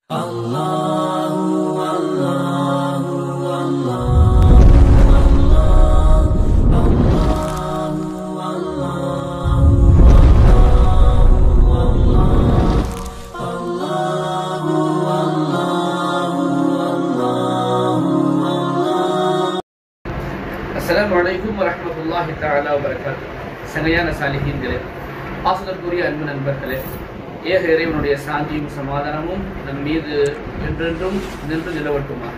அஸ்ஸலாமு அலைக்கும் வரஹ்மத்துல்லாஹி தஆலா வபரகாத்து சங்கையான சாலிஹீன்களே ஆசுதற்குரிய அன்பு நண்பர்களே ஏக இறைவனுடைய சாந்தியும் சமாதானமும் நம் மீது என்றென்றும் நின்று நிலவட்டுமா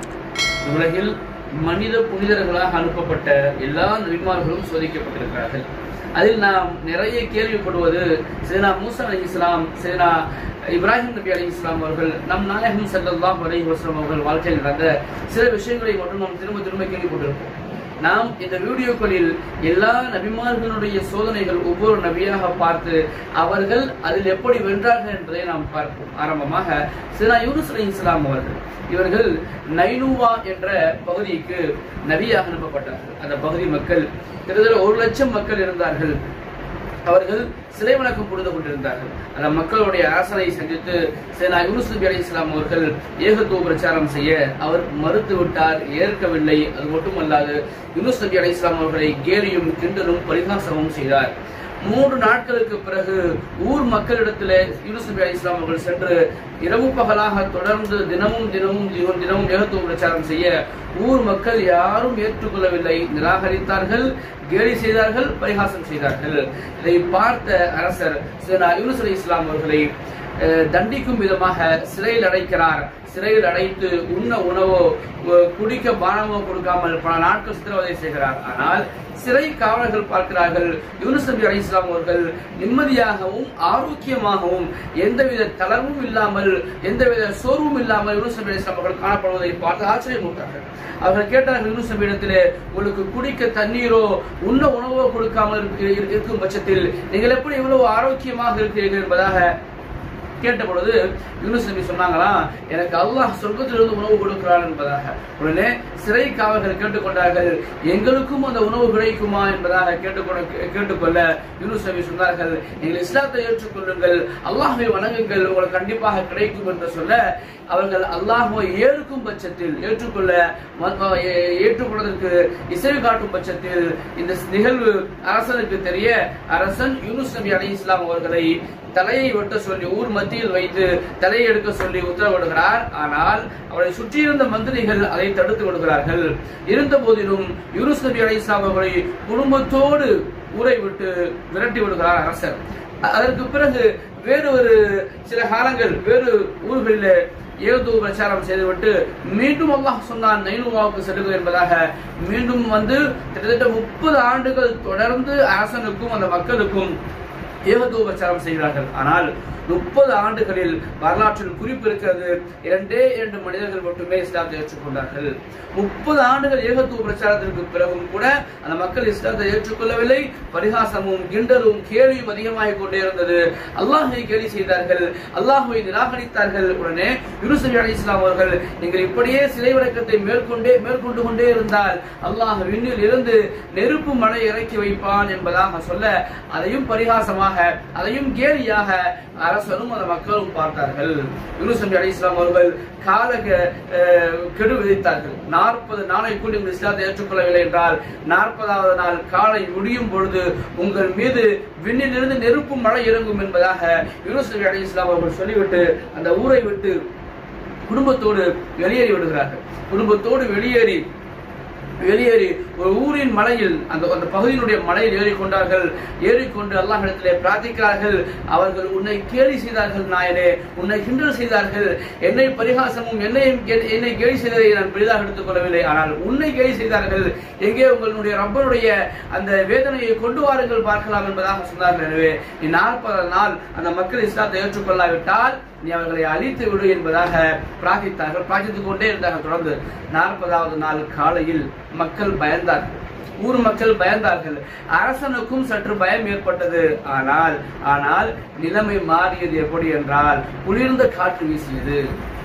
உலகில் மனித புனிதர்களாக அனுப்பப்பட்ட எல்லா நபிமார்களும் சோதிக்கப்பட்டிருக்கிறார்கள் அதில் நாம் நிறைய கேள்விப்படுவது சேனா மூசா அலி இஸ்லாம் சேனா இப்ராஹிம் நபி அலி இஸ்லாம் அவர்கள் நம் நாயகம் ஸல்லல்லாஹு அலைஹி வஸல்லம் அவர்கள் வாழ்க்கையில் நடந்த சில விஷயங்களை மட்டும் நாம் திரும்ப திரும்ப கேள்விப்பட்டிருப்போம் நாம் இந்த வீடியோக்களில் எல்லா நபிமார்களுடைய சோதனைகள் ஒவ்வொரு நபியாக பார்த்து அவர்கள் அதில் எப்படி வென்றார்கள் என்பதை நாம் பார்ப்போம் ஆரம்பமாக சினா யூனுஸ் அலி இஸ்லாம் அவர்கள் இவர்கள் நைனூவா என்ற பகுதிக்கு நபியாக அனுப்பப்பட்டார்கள் அந்த பகுதி மக்கள் கிட்டத்தட்ட ஒரு லட்சம் மக்கள் இருந்தார்கள் அவர்கள் சிலை வணக்கம் புரிந்து கொண்டிருந்தார்கள் அந்த மக்களுடைய அரசனை சந்தித்து சேனா யூனுஸ் நபி அலி இஸ்லாம் அவர்கள் ஏகத்துவ பிரச்சாரம் செய்ய அவர் மறுத்து விட்டார் ஏற்கவில்லை அது மட்டுமல்லாது யூனுஸ் நபி அலி இஸ்லாம் அவர்களை கேலியும் கிண்டலும் பரிகாசமும் செய்தார் மூன்று நாட்களுக்கு பிறகு ஊர் மக்களிடத்தில் யூனுஸ் நபி அலி இஸ்லாம் அவர்கள் சென்று இரவு பகலாக தொடர்ந்து தினமும் தினமும் தினமும் தினமும் ஏகத்துவ பிரச்சாரம் செய்ய ஊர் மக்கள் யாரும் ஏற்றுக்கொள்ளவில்லை நிராகரித்தார்கள் கேலி செய்தார்கள் பரிகாசம் செய்தார்கள் இதை பார்த்த அரசர் சேனா யூனுஸ் அலி இஸ்லாம் அவர்களை அஹ், தண்டிக்கும் விதமாக சிறையில் அடைக்கிறார் சிறையில் அடைத்து உண்ண உணவோ அஹ், குடிக்க பானமோ கொடுக்காமல் பல நாட்கள் சித்திரவதை செய்கிறார் ஆனால் சிறை காவலர்கள் பார்க்கிறார்கள் யூனுஸ் நபி அலி இஸ்லாம் அவர்கள் நிம்மதியாகவும் ஆரோக்கியமாகவும் எந்தவித தளர்வும் இல்லாமல் எந்தவித சோர்வும் இல்லாமல் யூனுஸ் நபி அலி இஸ்லாம் அவர்கள் காணப்படுவதை பார்த்து ஆச்சரியமுட்டார்கள் அவர்கள் கேட்டார்கள் யூனுஸ் நபியிடத்திலே உங்களுக்கு குடிக்க தண்ணீரோ உண்ண உணவோ கொடுக்காமல் இருக்கு- இரு- இருக்கும் பட்சத்தில் நீங்கள் எப்படி இவ்வளவு ஆரோக்கியமாக இருக்கிறீர்கள் என்பதாக கேட்ட பொழுது யூனுஸ் நபி சொன்னாங்களாம் எனக்கு அல்லாஹ் சொர்க்கத்திலிருந்து உணவு கொடுக்கிறான் என்பதாக உடனே சிறை காவலர்கள் கேட்டுக்கொண்டார்கள் எங்களுக்கும் அந்த உணவு கிடைக்குமா என்பதாக கேட்டுக்கொள்ள கேட்டுக்கொள்ள யூனுஸ் நபி சொன்னார்கள் நீங்கள் இஸ்லாத்தை ஏற்றுக்கொள்ளுங்கள் அல்லாஹ்வை வணங்குங்கள் உங்களுக்கு கண்டிப்பாக கிடைக்கும் என்று சொல்ல அவர்கள் அல்லாஹ்வை ஏற்கும் பட்சத்தில் ஏற்றுக்கொள்ள ம- ம- ஏ- ஏற்றுக்கொள்வதற்கு இசைவு காட்டும் பட்சத்தில் இந்த நிகழ்வு அரசனுக்கு தெரிய அரசன் யூனுஸ் நபி அலி இஸ்லாம் அவர்களை தலையை வெட்ட சொல்லி ஊர் மத்தியில் வைத்து தலையை எடுக்க சொல்லி உத்தரவிடுகிறார் ஆனால் அவரை சுற்றியிருந்த மந்திரிகள் அதை தடுத்து விடுகிறார்கள் இருந்த போதிலும் யூனுஸ் நபி அலி இஸ்லாம் அவர்களை குடும்பத்தோடு ஊரை விட்டு விரட்டி விடுகிறார் அரசர் அ- அதற்கு பிறகு வேறு ஒரு சில காலங்கள் வேறு ஊர்களில் ஏதோ பிரச்சாரம் செய்துவிட்டு மீண்டும் அல்லாஹ் சொன்னான் நைனுவாவுக்கு செல்லுங்கள் என்பதாக மீண்டும் வந்து கிட்டத்தட்ட முப்பது ஆண்டுகள் தொடர்ந்து அரசனுக்கும் அந்த மக்களுக்கும் ஏகத்துவ பிரச்சாரம் செய்கிறார்கள் ஆனால் முப்பது ஆண்டுகளில் வரலாற்றில் குறிப்பு இருக்கிறது இரண்டே இரண்டு மனிதர்கள் மட்டுமே இஸ்லாத்தை ஏற்றுக்கொண்டார்கள் முப்பது ஆண்டுகள் ஏகத்துவ பிரச்சாரத்திற்கு பிறகும் கூட அந்த மக்கள் இஸ்லாத்தை ஏற்றுக்கொள்ளவில்லை பரிகாசமும் கிண்டலும் கேலியும் அதிகமாகிக் கொண்டே இருந்தது அல்லாஹை கேலி செய்தார்கள் அல்லாஹுவை நிராகரித்தார்கள் உடனே யூனுஸ் நபி அலி இஸ்லாம் அவர்கள் நீங்கள் இப்படியே சிலை வணக்கத்தை மேற்கொண்டே மேற்கொண்டு கொண்டே இருந்தால் அல்லாஹ் விண்ணில் இருந்து நெருப்பு மழை இறக்கி வைப்பான் என்பதாக சொல்ல அதையும் பரிகாசமாக அதையும் கேலியாக அரசனும் அந்த மக்களும் பார்த்தார்கள் யூனுஸ் நபி அலி இஸ்லாம் அவர்கள் கால கெ- அஹ், கெடு விதித்தார்கள் நாற்பது நாளைக்குள் நீங்கள் இஸ்லாத்தை ஏற்றுக்கொள்ளவில்லை என்றால் நாற்பதாவது நாள் காலை முடியும் பொழுது உங்கள் மீது விண்ணிலிருந்து நெருப்பு மழை இறங்கும் என்பதாக யூனுஸ் நபி அலி இஸ்லாம் அவர்கள் சொல்லிவிட்டு அந்த ஊரை விட்டு குடும்பத்தோடு வெளியேறி விடுகிறார்கள் குடும்பத்தோடு வெளியேறி வெளியேறி ஒரு ஊரின் மலையில் அந்த அந்த பகுதியினுடைய மலையில் ஏறிக்கொண்டார்கள் ஏறிக்கொண்டு அல்லாஹிடத்திலே பிரார்த்திக்கிறார்கள் அவர்கள் உன்னை கேலி செய்தார்கள் நாயனே உன்னை கிண்டல் செய்தார்கள் என்னை பரிகாசமும் என்னையும் கே- என்னை கேலி செய்ததை நான் பெரிதாக எடுத்துக் கொள்ளவில்லை ஆனால் உன்னை கேலி செய்தார்கள் எங்கே உங்களுடைய ரப்பனுடைய அந்த வேதனையை கொண்டு வாருங்கள் பார்க்கலாம் என்பதாக சொன்னார்கள் எனவே நீ நாற்பது நாள் அந்த மக்கள் இஸ்லாத்தை ஏற்றுக்கொள்ளாவிட்டால் நீ அவர்களை அழித்து விடு என்பதாக பிரார்த்தித்தார்கள் பிரார்த்தித்துக் கொண்டே இருந்தார்கள் தொடர்ந்து நாற்பதாவது நாள் காலையில் மக்கள் பயந்தார்கள் ஊர் மக்கள் பயந்தார்கள் அரசனுக்கும் சற்று பயம் ஏற்பட்டது ஆனால் ஆனால் நிலைமை மாறியது எப்படி என்றால் குளிர்ந்த காற்று வீசியது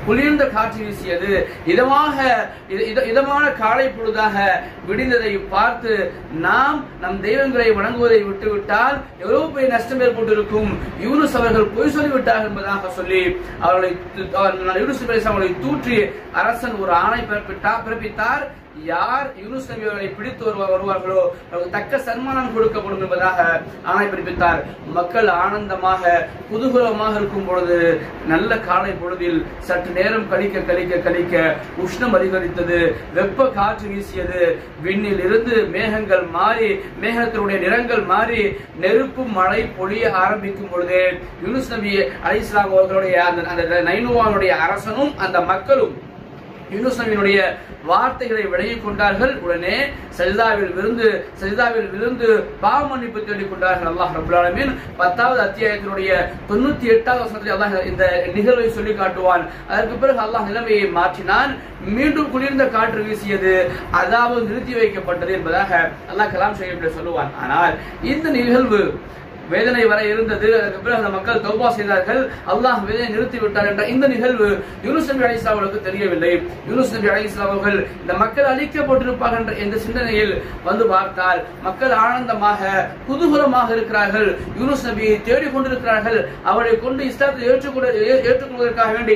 குளிர்ந்த காற்று வீசியது இதமாக இத- இத- இதமான காலை பொழுதாக விடிந்ததை பார்த்து நாம் நம் தெய்வங்களை வணங்குவதை விட்டுவிட்டால் எவ்வளவு பெரிய நஷ்டம் ஏற்பட்டிருக்கும் யூனுஸ் அவர்கள் பொய் சொல்லிவிட்டார்கள் என்பதாக சொல்லி அவர்களை து- அவர் யூனுஸ் அலைஹிஸ்ஸலாம் அவர்களை தூற்றி அரசன் ஒரு ஆணை பிறப்பிட்டார் பிறப்பித்தார் யார் யூனுஸ் நபி அவர்களை பிடித்து வருவா- வருவார்களோ அவர்களுக்கு தக்க சன்மானம் கொடுக்கப்படும் என்பதாக ஆணை பிறப்பித்தார் மக்கள் ஆனந்தமாக குதூகலமாக இருக்கும் பொழுது நல்ல காலை பொழுதில் சற்று நேரம் கழிக்க கழிக்க கழிக்க உஷ்ணம் அதிகரித்தது வெப்ப காற்று வீசியது விண்ணில் இருந்து மேகங்கள் மாறி மேகத்தினுடைய நிறங்கள் மாறி நெருப்பு மழை பொழிய ஆரம்பிக்கும் பொழுது யூனுஸ் நபி அலைஹிஸ்ஸலாம் அவர்களுடைய அந்த அந்த நைனுவானுடைய அரசனும் அந்த மக்களும் யூனுஸ் நபியினுடைய வார்த்தைகளை விலகிக் கொண்டார்கள் உடனே சஜிதாவில் விருந்து சஜிதாவில் விழுந்து பாவ மன்னிப்பு தேடிக் கொண்டார்கள் அல்லாஹ் ரபுல் ஆலமீன் பத்தாவது அத்தியாயத்தினுடைய தொண்ணூத்தி எட்டாவது வசனத்தில் அல்லாஹ் இந்த நிகழ்வை சொல்லி காட்டுவான் அதற்கு பிறகு அல்லாஹ் நிலைமையை மாற்றினான் மீண்டும் குளிர்ந்த காற்று வீசியது அதாவது நிறுத்தி வைக்கப்பட்டது என்பதாக அல்லாஹ் கலாம் செய்ய சொல்லுவான் ஆனால் இந்த நிகழ்வு வேதனை வர இருந்தது அதற்கு பிறகு அந்த மக்கள் தௌபா செய்தார்கள் அல்லாஹ் வேதனை நிறுத்தி விட்டார் என்ற இந்த நிகழ்வு யூனுஸ் நபி அலிஸ்லாம் அவர்களுக்கு தெரியவில்லை யூனுஸ் நபி அலிஸ்லாம் அவர்கள் இந்த மக்கள் அழிக்கப்பட்டிருப்பார்கள் என்ற இந்த சிந்தனையில் வந்து பார்த்தால் மக்கள் ஆனந்தமாக குதூகலமாக இருக்கிறார்கள் யூனுஸ் நபியை தேடிக் கொண்டிருக்கிறார்கள் அவரை கொண்டு இஸ்லாத்தை ஏற்றுக்கொள்ள ஏ- ஏற்றுக்கொள்வதற்காக வேண்டி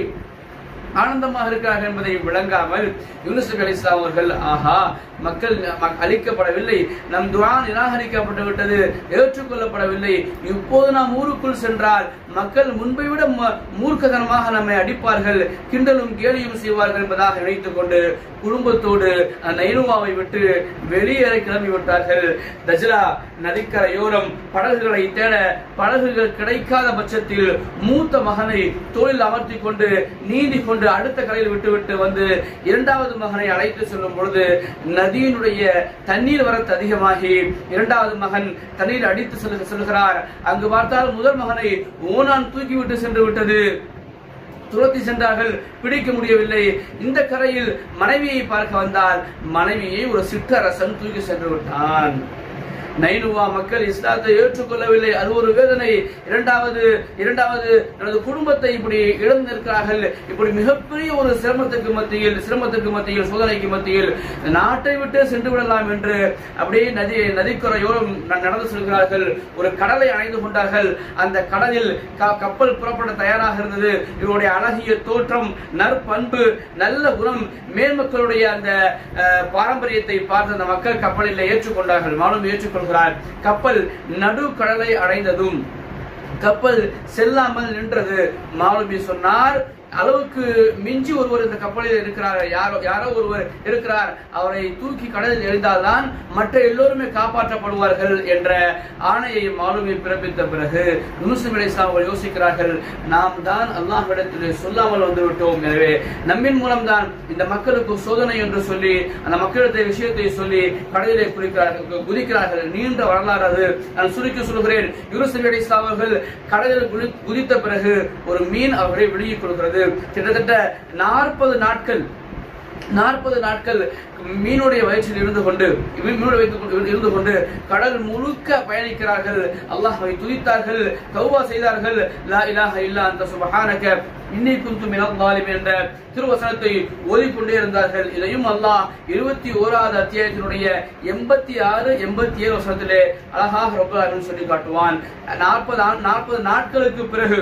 ஆனந்தமாக இருக்கிறார்கள் என்பதை விளங்காமல் யூனுஸ் நபி அலிஸ்லாம் அவர்கள் ஆஹா மக்கள் ம- அழிக்கப்படவில்லை நம் துவா நிராகரிக்கப்பட்டு விட்டது ஏற்றுக்கொள்ளப்படவில்லை இப்போது நாம் ஊருக்குள் சென்றால் மக்கள் முன்பை விட ம- மூர்க்கத்தனமாக நம்மை அடிப்பார்கள் கிண்டலும் கேலியும் செய்வார்கள் என்பதாக நினைத்துக் கொண்டு குடும்பத்தோடு அந்த நைனுவாவை விட்டு வெளியேற கிளம்பி விட்டார்கள் தஜ்லா நதிக்கரையோரம் படகுகளை தேட படகுகள் கிடைக்காத பட்சத்தில் மூத்த மகனை தோளில் அமர்த்தி கொண்டு நீந்தி கொண்டு அடுத்த கரையில் விட்டுவிட்டு வந்து இரண்டாவது மகனை அழைத்து செல்லும் பொழுது நதியினுடைய தண்ணீர் வரத்து அதிகமாகி இரண்டாவது மகன் தண்ணீர் அடித்து செல்ல செல்கிறார் அங்கு பார்த்தால் முதல் மகனை ஓனான் தூக்கிவிட்டு சென்று விட்டது துரத்தி சென்றார்கள் பிடிக்க முடியவில்லை இந்த கரையில் மனைவியை பார்க்க வந்தால் மனைவியை ஒரு சிற்றரசன் தூக்கி சென்று விட்டான் நைனுவா மக்கள் இஸ்லாத்தை ஏற்றுக்கொள்ளவில்லை அது ஒரு வேதனை இரண்டாவது இரண்டாவது எனது குடும்பத்தை இப்படி இழந்திருக்கிறார்கள் இப்படி மிகப்பெரிய ஒரு சிரமத்துக்கு மத்தியில் சிரமத்துக்கு மத்தியில் சோதனைக்கு மத்தியில் நாட்டை விட்டு சென்று விடலாம் என்று அப்படியே நதி நதிக்கரையோரம் ந- நடந்து செல்கிறார்கள் ஒரு கடலை அணைந்து கொண்டார்கள் அந்த கடலில் க- கப்பல் புறப்பட தயாராக இருந்தது இவருடைய அழகிய தோற்றம் நற்பண்பு நல்ல குணம் மேல்மக்களுடைய அந்த அஹ், பாரம்பரியத்தை பார்த்து அந்த மக்கள் கப்பலில் ஏற்றுக்கொண்டார்கள் மாலும் ஏற்றுக்கொள்கிறார் கப்பல் நடு கடலை அடைந்ததும் கப்பல் செல்லாமல் நின்றது மாலுமி சொன்னார் அளவுக்கு மிஞ்சி ஒருவர் இந்த கப்பலில் இருக்கிறார் யாரோ யாரோ ஒருவர் இருக்கிறார் அவரை தூக்கி கடலில் எறிந்தால்தான் மற்ற எல்லோருமே காப்பாற்றப்படுவார்கள் என்ற ஆணையை மாலுமி பிறப்பித்த பிறகு யூனுஸ் அலி இஸ்லாம் அவர்கள் யோசிக்கிறார்கள் நாம் தான் அல்லாஹ்விடத்தில் சொல்லாமல் வந்து விட்டோம் எனவே நம்மின் மூலம்தான் இந்த மக்களுக்கு சோதனை என்று சொல்லி அந்த மக்களிடத்தை விஷயத்தை சொல்லி கடலிலே குதிக்கிறார்கள் குதிக்கிறார்கள் நீண்ட வரலாறு அது நான் சுருக்கி சொல்கிறேன் யூனுஸ் அலி இஸ்லாம் அவர்கள் கடலில் குதி- குதித்த பிறகு ஒரு மீன் அவர்களை வெளியே கொடுக்கிறது கிட்டத்தட்ட நாற்பது நாட்கள் நாற்பது நாட்கள் மீனுடைய வயிற்றில் இருந்து கொண்டு மீனுடைய வயிற்றில் இருந்து கொண்டு கடல் முழுக்க பயணிக்கிறார்கள் அல்லாஹ்வை துதித்தார்கள் தௌபா செய்தார்கள் லா இலாஹ இல்லா அந்த சுபஹானக இன்னை குந்து மினல் ஸாலிமீன் என்ற திருவசனத்தை ஓதிக்கொண்டே இருந்தார்கள் இதையும் அல்லாஹ் இருபத்தி ஓராவது அத்தியாயத்தினுடைய எண்பத்தி ஆறு எண்பத்தி ஏழு வசனத்திலே அழகாக ரொம்ப சொல்லி காட்டுவான் நாற்பது நாற்பது நாட்களுக்கு பிறகு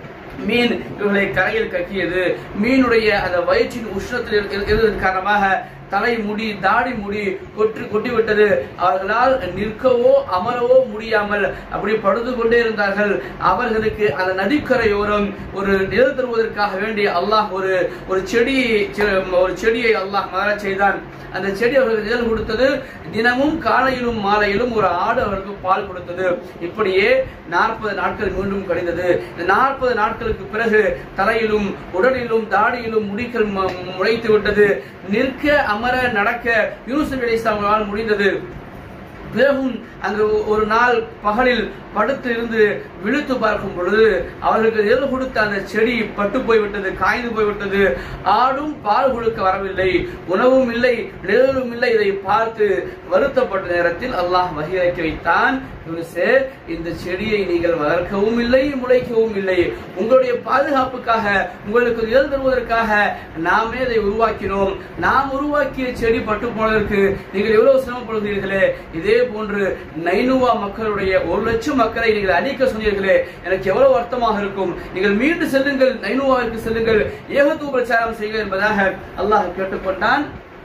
மீன் இவர்களை கரையில் கக்கியது மீனுடைய அந்த வயிற்றின் உஷ்ணத்தில் இரு- இரு- இருந்ததன் காரணமாக தலை முடி தாடி முடி கொற்றி கொட்டிவிட்டது அவர்களால் நிற்கவோ அமரவோ முடியாமல் அப்படி படுத்து கொண்டே இருந்தார்கள் அவர்களுக்கு அந்த நதிக்கரையோரம் ஒரு நிழல் தருவதற்காக வேண்டி அல்லாஹ் ஒரு ஒரு செடியை செ- ஒரு செடியை அல்லாஹ் மலரச் செய்தான் அந்த செடி அவர்களுக்கு நிழல் கொடுத்தது தினமும் காலையிலும் மாலையிலும் ஒரு ஆடு அவர்களுக்கு பால் கொடுத்தது இப்படியே நாற்பது நாட்கள் மீண்டும் கழிந்தது இந்த நாற்பது நாட்களுக்கு பிறகு தலையிலும் உடலிலும் தாடியிலும் முடிகள் ம- முளைத்து விட்டது நிற்க அமர நடக்க யூசுப் அலி இஸ்லாமால் முடிந்தது பிறகும் அங்கு ஒரு நாள் பகலில் படுத்து இருந்து விழுத்து பார்க்கும் பொழுது அவர்களுக்கு நிழல் கொடுத்த அந்த செடி பட்டு போய்விட்டது காய்ந்து போய்விட்டது ஆடும் பால் கொடுக்க வரவில்லை உணவும் இல்லை நிழலும் இல்லை இதை பார்த்து வருத்தப்பட்ட நேரத்தில் அல்லாஹ் வகையிறக்கி வைத்தான் யூனுஸே, இந்த செடியை நீங்கள் வளர்க்கவும் இல்லை முளைக்கவும் இல்லை உங்களுடைய பாதுகாப்புக்காக உங்களுக்கு நிழல் தருவதற்காக நாமே அதை உருவாக்கினோம் நாம் உருவாக்கிய செடி பட்டு போனதற்கு நீங்கள் எவ்வளவு சிரமப்படுகிறீர்களே இதே போன்று நைனுவா மக்களுடைய ஒரு லட்சம் மக்களை நீங்கள் அழிக்க சொன்னீர்களே எனக்கு எவ்வளவு அர்த்தமாக இருக்கும் நீங்கள் மீண்டு செல்லுங்கள் நைனுவாவிற்கு செல்லுங்கள் ஏகத்துவ பிரச்சாரம் செய்யுங்கள் என்பதாக அல்லாஹ் கேட்டுக்கொண்டான்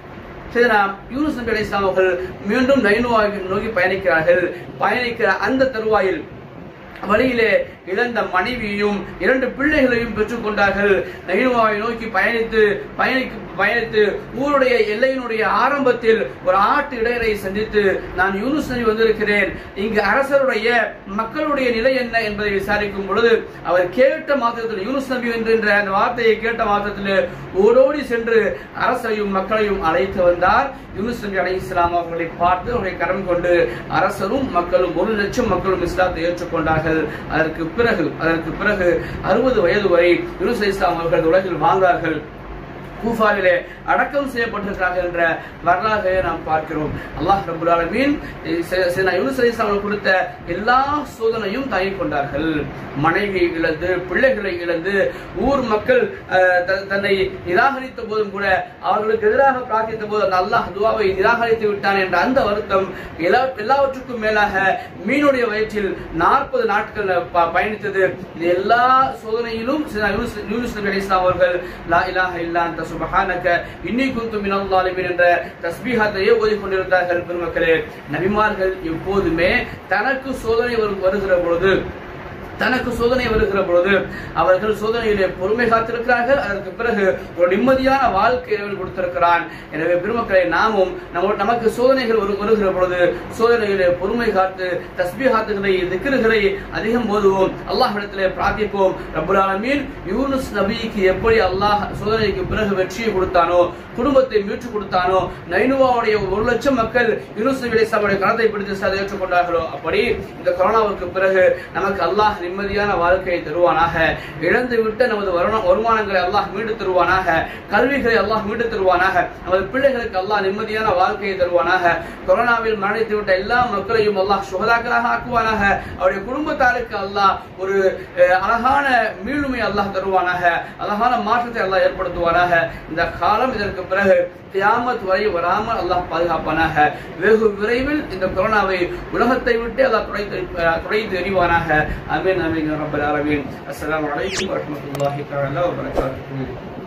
சரி நாம் யூனுஸ் நபி அலைஹிஸ்ஸலாம் அவர்கள் மீண்டும் நைனுவாவை நோக்கி பயணிக்கிறார்கள் பயணிக்கிற அந்த தருவாயில் வழியிலே இழந்த மனைவியையும் இரண்டு பிள்ளைகளையும் பெற்றுக்கொண்டார்கள் நைனுவாவை நோக்கி பயணித்து பயணிக்கு பயணித்து ஊருடைய எல்லையினுடைய ஆரம்பத்தில் ஒரு ஆட்டு இடையரை சந்தித்து நான் யூனுஸ் நபி வந்திருக்கிறேன் இங்கு அரசருடைய மக்களுடைய நிலை என்ன என்பதை விசாரிக்கும் பொழுது அவர் கேட்ட மாத்திரத்தில் யூனுஸ் நபி என்கின்ற அந்த வார்த்தையை கேட்ட மாத்திரத்தில் ஓடோடி சென்று அரசையும் மக்களையும் அழைத்து வந்தார் யூனுஸ் நபி அலை இஸ்லாம் அவர்களை பார்த்து அவர்களை கரம் கொண்டு அரசரும் மக்களும் ஒரு லட்சம் மக்களும் இஸ்லாத்தை ஏற்றுக்கொண்டார்கள் அதற்கு பிறகு அதற்கு பிறகு அறுபது வயது வரை யூனுஸ் அலி இஸ்லாம் அவர்கள் உலகில் வாழ்ந்தார்கள் கூஃபாவிலே அடக்கம் செய்யப்பட்டிருக்கிறார்கள் என்ற வரலாற்றை நாம் பார்க்கிறோம் அல்லாஹ் ரபுல் ஆலமீன் சையதுனா யூனுஸ் அலைஹிஸ்ஸலாம் அவர்கள் கொடுத்த எல்லா சோதனையும் தாங்கிக் கொண்டார்கள் மனைவியை இழந்து பிள்ளைகளை இழந்து ஊர் மக்கள் அஹ், த- தன்னை நிராகரித்த போதும் கூட அவர்களுக்கு எதிராக பிரார்த்தித்த போது அந்த அல்லாஹ் துவாவை நிராகரித்து விட்டான் என்ற அந்த வருத்தம் எல்லா எல்லாவற்றுக்கும் மேலாக மீனுடைய வயிற்றில் நாற்பது நாட்கள் ப- பயணித்தது இந்த எல்லா சோதனையிலும் சையதுனா யூனுஸ் யூனுஸ் நபி அலைஹிஸ்ஸலாம் அவர்கள் லா இலாஹ இல்லா அன்த சுப்ஹானக இன்னி குன்து மினல் ஸாலிமீன் என்ற தஸ்பீஹாத்தையே ஓதிக் கொண்டிருந்தார்கள் பெருமக்களே நபிமார்கள் எப்போதுமே தனக்கு சோதனை வரு- வருகிற பொழுது தனக்கு சோதனை வருகிற பொழுது அவர்கள் சோதனையிலே பொறுமை காத்திருக்கிறார்கள் அதற்கு பிறகு ஒரு நிம்மதியான வாழ்க்கை இறைவன் கொடுத்திருக்கிறான் எனவே பெருமக்களை நாமும் நம்ம நமக்கு சோதனைகள் வரு- வருகிற பொழுது சோதனையிலே பொறுமை காத்து தஸ்பீஹாத்துகளை திக்ருகளை அதிகம் ஓதுவோம் அல்லாஹ்விடத்திலே பிரார்த்திப்போம் ரப்பல் ஆலமீன் யூனுஸ் நபிக்கு எப்படி அல்லாஹ் சோதனைக்கு பிறகு வெற்றியை கொடுத்தானோ குடும்பத்தை மீட்டு கொடுத்தானோ நைனுவாவுடைய ஒரு லட்சம் மக்கள் யூனுஸ் நபி அலைஹிஸ்ஸலாமுடைய கரத்தை பிடித்து சதை ஏற்றுக்கொண்டார்களோ அப்படி இந்த கொரோனாவுக்கு பிறகு நமக்கு அல்லாஹ் நிம்மதியான வாழ்க்கையை தருவானாக இழந்து விட்ட நமது வருண- வருமானங்களை அல்லாஹ் மீண்டு தருவானாக கல்விகளை அல்லாஹ் மீண்டு தருவானாக நமது பிள்ளைகளுக்கு அல்லாஹ் நிம்மதியான வாழ்க்கையை தருவானாக கொரோனாவில் மரணித்து விட்ட எல்லா மக்களையும் அல்லாஹ் சுகதாக்களாக ஆக்குவானாக அவருடைய குடும்பத்தாருக்கு அல்லாஹ் ஒரு அஹ், அழகான மீளுமை அல்லாஹ் தருவானாக அழகான மாற்றத்தை அல்லாஹ் ஏற்படுத்துவானாக இந்த காலம் இதற்கு பிறகு கியாமத் வரை வராமல் அல்லாஹ் பாதுகாப்பானாக வெகு விரைவில் இந்த கொரோனாவை உலகத்தை விட்டு அல்லாஹ் துடைத்து அஹ், துடைத்து எறிவானாக அமீன் அமீன் ரப்பல் ஆலமீன் அஸ்ஸலாமு அலைக்கும் வரஹ்மத்துல்லாஹி தஆலா வபரகாத்துஹு